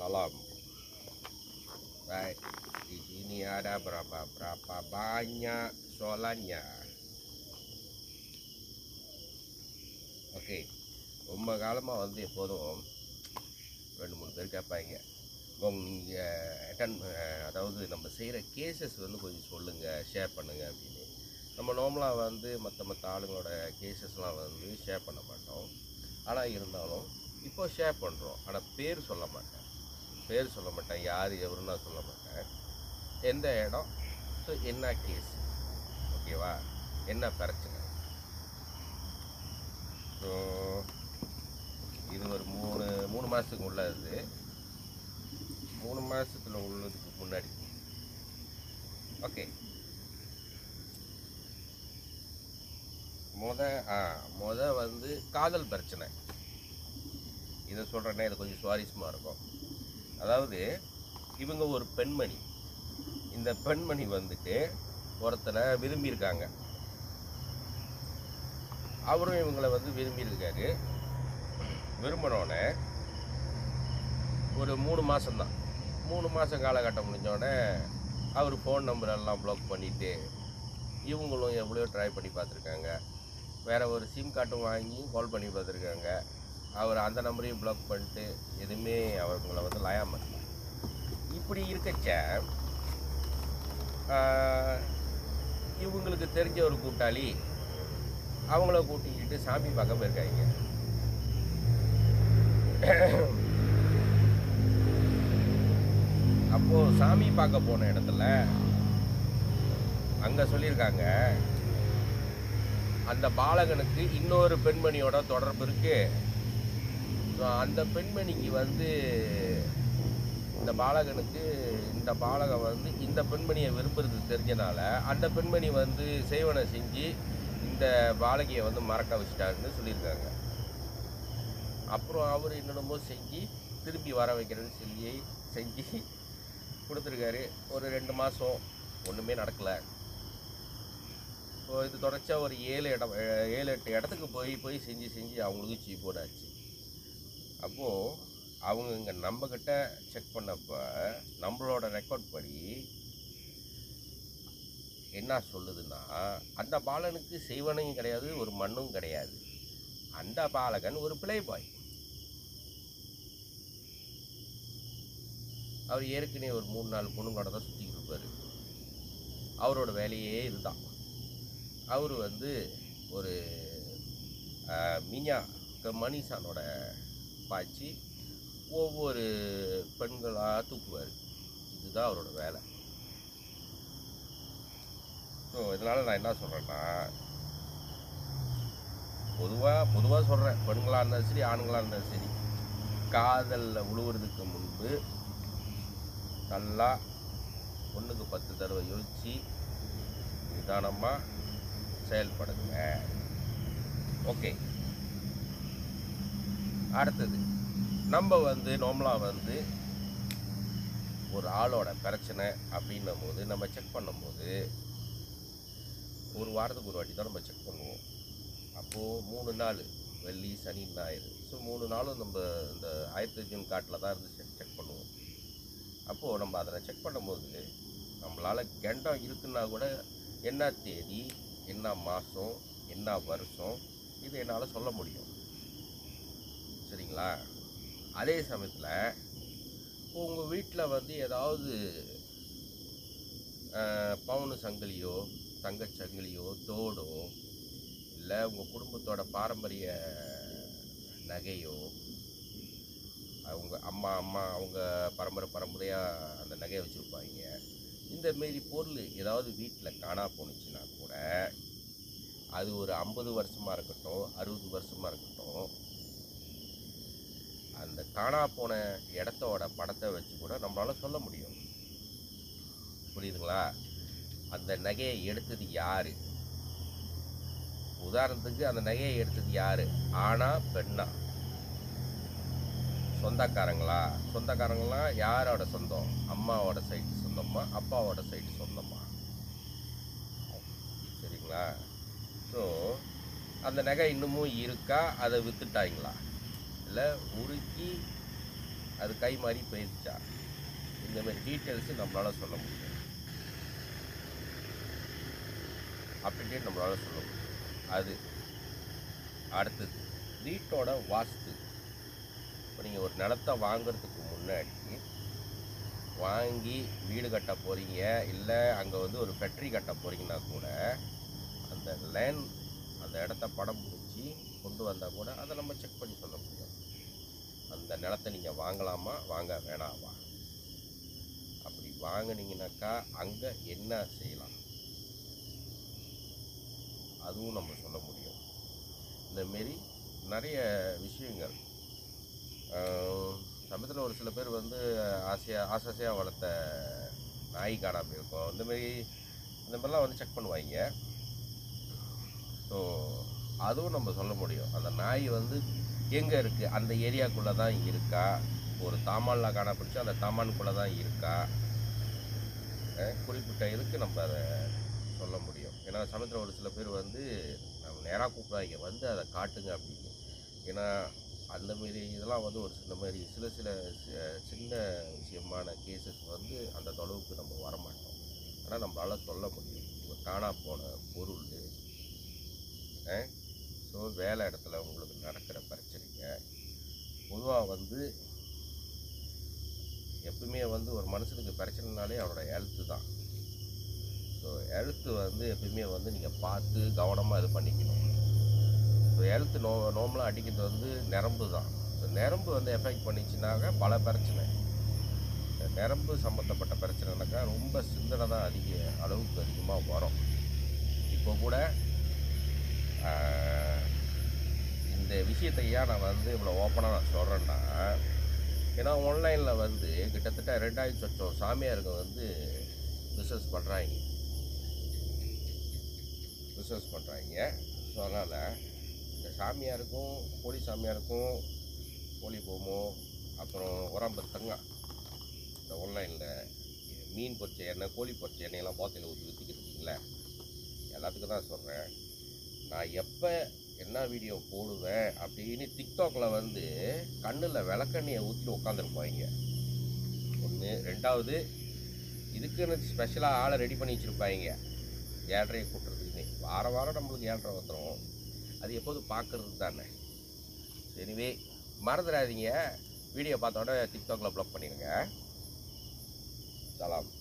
salam. Baik, di sini ada berapa berapa banyak soalannya. Okay ரொம்ப காலமாக வந்து எப்போதும் ரெண்டு மூணு பேர் கேட்பாங்க நீங்கள் அட்டன் அதாவது நம்ம செய்கிற கேசஸ் வந்து கொஞ்சம் சொல்லுங்கள் ஷேர் பண்ணுங்கள் அப்படின்னு நம்ம நார்மலாக வந்து மற்ற மற்ற ஆளுங்களோட கேசஸ்லாம் வந்து ஷேர் பண்ண மாட்டோம் ஆனால் இருந்தாலும் இப்போ ஷேர் பண்ணுறோம் ஆனால் பேர் சொல்ல மாட்டேன் பேர் சொல்ல மாட்டேன் யார் எவருன்னு நான் சொல்ல மாட்டேன் எந்த இடம் ஸோ என்ன கேஸ் ஓகேவா என்ன பிரச்சனை ஸோ இது ஒரு மூணு மூணு மாதத்துக்கு உள்ளது மூணு மாதத்தில் உள்ளதுக்கு முன்னாடி ஓகே முத ஆ முத வந்து காதல் பிரச்சனை இதை சொல்கிறேன்னா இது கொஞ்சம் சுவாரஸ்யமாக இருக்கும் அதாவது இவங்க ஒரு பெண்மணி இந்த பெண்மணி வந்துட்டு ஒருத்தனை விரும்பியிருக்காங்க அவரும் இவங்களை வந்து விரும்பியிருக்காரு விரும்பினோடனே ஒரு மூணு மாதம்தான் மூணு மாதம் காலகட்டம் முடிஞ்சோடனே அவர் ஃபோன் நம்பர் எல்லாம் ப்ளாக் பண்ணிவிட்டு இவங்களும் எவ்வளோ ட்ரை பண்ணி பார்த்துருக்காங்க வேறு ஒரு சிம் கார்டும் வாங்கி கால் பண்ணி பார்த்துருக்காங்க அவர் அந்த நம்பரையும் ப்ளாக் பண்ணிட்டு எதுவுமே அவங்கள வந்து லயாம பண்ணல இப்படி இருக்கச்ச ஆஹ், இவங்களுக்கு தெரிஞ்ச ஒரு கூட்டாளி அவங்கள கூட்டிக்கிட்டு சாமி பார்க்க போயிருக்காங்க அப்போ சாமி பார்க்க போன இடத்துல அங்க சொல்லியிருக்காங்க அந்த பாலகனுக்கு இன்னொரு பெண்மணியோட தொடர்பு இருக்கு So, அந்த பெண்மணிக்கு வந்து இந்த பாலகனுக்கு இந்த பாலகன் வந்து இந்த பெண்மணியை விரும்புறது தெரிஞ்சனால அந்த பெண்மணி வந்து செய்வனை செஞ்சு இந்த பாலகியை வந்து மறக்க வச்சிட்டாருன்னு சொல்லியிருக்காங்க அப்புறம் அவர் என்னென்னமோ செஞ்சு திரும்பி வர வைக்கிறது சொல்லி செஞ்சு கொடுத்துருக்காரு ஒரு ரெண்டு மாதம் ஒன்றுமே நடக்கலை இப்போ இது தொடர்ச்சியாக ஒரு ஏழு இடம் அஹ் ஏழு எட்டு இடத்துக்கு போய் போய் செஞ்சு செஞ்சு அவங்களுக்கு சீப்போட ஆச்சு அப்போது அவங்க இங்கே நம்மக்கிட்ட செக் பண்ணப்ப நம்மளோட ரெக்கார்ட் படி என்ன சொல்லுதுன்னா அந்த பாலனுக்கு செய்வனையும் கிடையாது ஒரு மண்ணும் கிடையாது அந்த பாலகன் ஒரு பிளே பாய் அவர் ஏற்கனவே ஒரு மூணு நாலு பொண்ணுங்களோட தான் சுற்றிக்கிட்டு இருப்பார் அவரோட வேலையே இதுதான் அவர் வந்து ஒரு ஆஹ், மிஞா க- மணிஷானோட பாய்ச்சி ஒவ்வொரு பெண்களாக தூக்குவார் இதுதான் அவரோட வேலை ஸோ இதனால் நான் என்ன சொல்கிறேன்னா பொதுவாக பொதுவாக சொல்கிறேன் பெண்களாக இருந்தாலும் சரி ஆண்களாக இருந்தாலும் சரி காதலில் உழுவுறதுக்கு முன்பு நல்லா ஒன்றுக்கு பத்து தடவை யோசித்து நிதானமாக செயல்படுங்க ஓகே அடுத்தது நம்ம வந்து நார்மலாக வந்து ஒரு ஆளோட பிரச்சனை அப்படின்னும் போது நம்ம செக் பண்ணும்போது ஒரு வாரத்துக்கு ஒரு வாட்டி தான் நம்ம செக் பண்ணுவோம் அப்போது மூணு நாள் வெள்ளி சனி ஞாயிறு ஸோ மூணு நாளும் நம்ம இந்த ஆயிரத்தி ஜூன் காட்டில் தான் இருந்து செக் செக் பண்ணுவோம் அப்போது நம்ம அதில் செக் பண்ணும்போது நம்மளால் கெண்டம் இருக்குன்னா கூட என்ன தேதி என்ன மாதம் என்ன வருஷம் இது என்னால் சொல்ல முடியும் சரிங்களா அதே சமயத்தில் உங்கள் வீட்டில் வந்து ஏதாவது அஹ், பவுனு சங்கிலியோ தங்கச் சங்கிலியோ தோடோ இல்லை உங்கள் குடும்பத்தோட பாரம்பரிய நகையோ அவங்க அம்மா அம்மா அவங்க பரம்பரை பரம்பரையாக அந்த நகையை வச்சுருப்பாங்க இந்த மாரி பொருள் ஏதாவது வீட்டில் காணா போணுச்சுன்னா கூட அது ஒரு ஐம்பது வருஷமாக இருக்கட்டும் அறுபது வருஷமாக இருக்கட்டும் அந்த காணா போன இடத்தோட படத்தை வச்சு கூட நம்மளால சொல்ல முடியும் புரியுதுங்களா அந்த நகையை எடுத்தது யாரு உதாரணத்துக்கு அந்த நகையை எடுத்தது யாரு ஆனா பெண்ணா சொந்தக்காரங்களா சொந்தக்காரங்களாம் யாரோட சொந்தம் அம்மாவோட சைடு சொந்தமா அப்பாவோட சைடு சொந்தமா சரிங்களா ஸோ அந்த நகை இன்னமும் இருக்கா அதை வித்துட்டாங்களா இல்லை உருக்கி அது கை மாறி போயிடுச்சா இந்த மாதிரி டீட்டெயில்ஸு நம்மளால் சொல்ல முடியும் அப்படின்ட்டு நம்மளால் சொல்ல முடியும் அது அடுத்தது வீட்டோட வாஸ்து இப்போ நீங்கள் ஒரு நிலத்தை வாங்குறதுக்கு முன்னாடி வாங்கி வீடு கட்ட போகிறீங்க இல்லை அங்கே வந்து ஒரு ஃபேக்ட்ரி கட்ட போகிறீங்கன்னா கூட அந்த லேண்ட் அந்த இடத்த படம் பிடிச்சி கொண்டு வந்தால் கூட அதை நம்ம செக் பண்ணி சொல்ல முடியும் அந்த நிலத்தை நீங்கள் வாங்கலாமா வாங்க வேணாமா அப்படி வாங்குனீங்கனாக்கா அங்கே என்ன செய்யலாம் அதுவும் நம்ம சொல்ல முடியும் இந்தமாரி நிறைய விஷயங்கள் சமயத்தில் ஒரு சில பேர் வந்து ஆசையாக ஆசாசையாக வளர்த்த நாய் காணாமல் இருக்கும் இந்தமாரி இந்த மாதிரிலாம் வந்து செக் பண்ணுவாங்க ஸோ அதுவும் நம்ம சொல்ல முடியும் அந்த நாய் வந்து எங்கே இருக்குது அந்த ஏரியாக்குள்ளே தான் இருக்கா ஒரு தாமானில் காணப்படுச்சு அந்த தாமானுக்குள்ளே தான் இருக்கா அஹ் குறிப்பிட்ட இதுக்கு நம்ம அதை சொல்ல முடியும் ஏன்னா சமயத்தில் ஒரு சில பேர் வந்து நம்ம நேராக கூப்பிடாங்க வந்து அதை காட்டுங்க அப்படின்னு ஏன்னா அந்த மாரி இதெல்லாம் வந்து ஒரு சில மாதிரி சில சில சி- சின்ன விஷயமான கேசஸ் வந்து அந்த தொலைவுக்கு நம்ம வரமாட்டோம் ஆனால் நம்மளால் சொல்ல முடியும் இப்போ காணா போன பொருள் ஸோ வேலை இடத்துல உங்களுக்கு நடக்கிற பிரச்சனைங்க பொதுவாக வந்து எப்பவுமே வந்து ஒரு மனுஷனுக்கு பிரச்சனைனாலே அவனோட ஹெல்த்து தான் ஸோ ஹெல்த்து வந்து எப்பயுமே வந்து நீங்கள் பார்த்து கவனமாக இது பண்ணிக்கணும் ஸோ ஹெல்த்து நோ நார்மலாக அடிக்கிறது வந்து நரம்பு தான் ஸோ நரம்பு வந்து எஃபெக்ட் பண்ணிச்சுனாக்க பல பிரச்சனை இந்த நரம்பு சம்மந்தப்பட்ட பிரச்சனைனாக்கா ரொம்ப சிந்தனை தான் அதிக அளவுக்கு அதிகமாக வரும் இப்போ கூட ஆஹ், இந்த விஷயத்தை ஏன் நான் வந்து இவ்வளோ ஓப்பனாக நான் சொல்கிறேன்னா ஏன்னா ஆன்லைனில் வந்து கிட்டத்தட்ட ரெண்டாயிரத்தி சொச்சம் சாமியாருங்க வந்து பிஸ்னஸ் பண்ணுறாங்க பிஸ்னஸ் பண்ணுறாங்க ஸோ அதனால் இந்த சாமியாருக்கும் கோழி சாமியாருக்கும் கோழி போமோ அப்புறம் உரம்பத்தங்க இந்த ஆன்லைனில் மீன் பொரிச்ச எண்ணெய் கோழி பொரிச்ச எண்ணெயெல்லாம் பாத்தியில் ஊற்றி ஊற்றிக்கிட்டு இருக்கீங்களே எல்லாத்துக்கும் தான் சொல்கிறேன் நான் எப்போ என்ன வீடியோ போடுவேன் அப்படின்னு டிக்டாக்ல வந்து கண்ணில் விளக்கண்ணியை ஊற்றிட்டு உட்காந்துருப்பாங்க ஒன்று ரெண்டாவது இதுக்குன்னு ஸ்பெஷலாக ஆளை ரெடி பண்ணி வச்சுருப்பாங்க ஏழ்ரையை கூட்டுறதுக்குன்னு வாரம் வாரம் நம்மளுக்கு ஏழ்ரை வந்துடும் அது எப்போது பார்க்கறது தானே எனிவே மறந்துடாதீங்க வீடியோ பார்த்தோட டிக்டாக்ல ப்ளாக் பண்ணிடுங்க சலாம்